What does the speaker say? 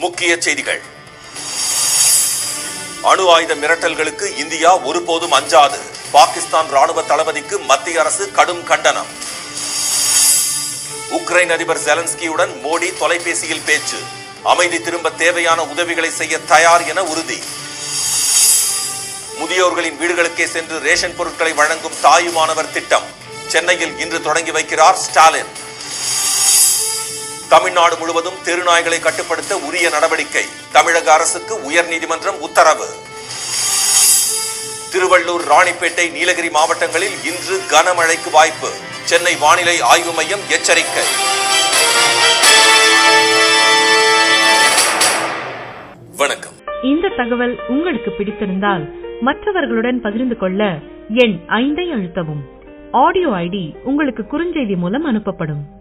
முக்கிய செய்திகள் அணு ஆயுத மிரட்டல்களுக்கு இந்தியா ஒருபோதும் அஞ்சாது பாகிஸ்தான் ராணுவ தளபதிக்கு மத்திய அரசு கடும் கண்டனம் உக்ரைன் அதிபர் ஜெலன்ஸ்கியுடன் மோடி தொலைபேசியில் பேச்சு அமைதி திரும்ப தேவையான உதவிகளை செய்ய தயார் என உறுதி முதியோர்களின் வீடுகளுக்கே சென்று ரேஷன் பொருட்களை வழங்கும் தாயுமானவர் திட்டம் சென்னையில் இன்று தொடங்கி வைக்கிறார் ஸ்டாலின் தமிழ்நாடு முழுவதும் தெருநாய்களை கட்டுப்படுத்த உரிய நடவடிக்கை தமிழக அரசுக்கு உயர்நீதிமன்றம் உத்தரவு திருவள்ளூர் ராணிப்பேட்டை நீலகிரி மாவட்டங்களில் இன்று கனமழைக்கு வாய்ப்பு சென்னை வானிலை ஆய்வு மையம் எச்சரிக்கை வணக்கம் இந்த தகவல் உங்களுக்கு பிடித்திருந்தால் மற்றவர்களுடன் பகிர்ந்து கொள்ள எண் ஐந்தை அழுத்தவும் ஆடியோ ஐடி உங்களுக்கு குறுஞ்செய்தி மூலம் அனுப்பப்படும்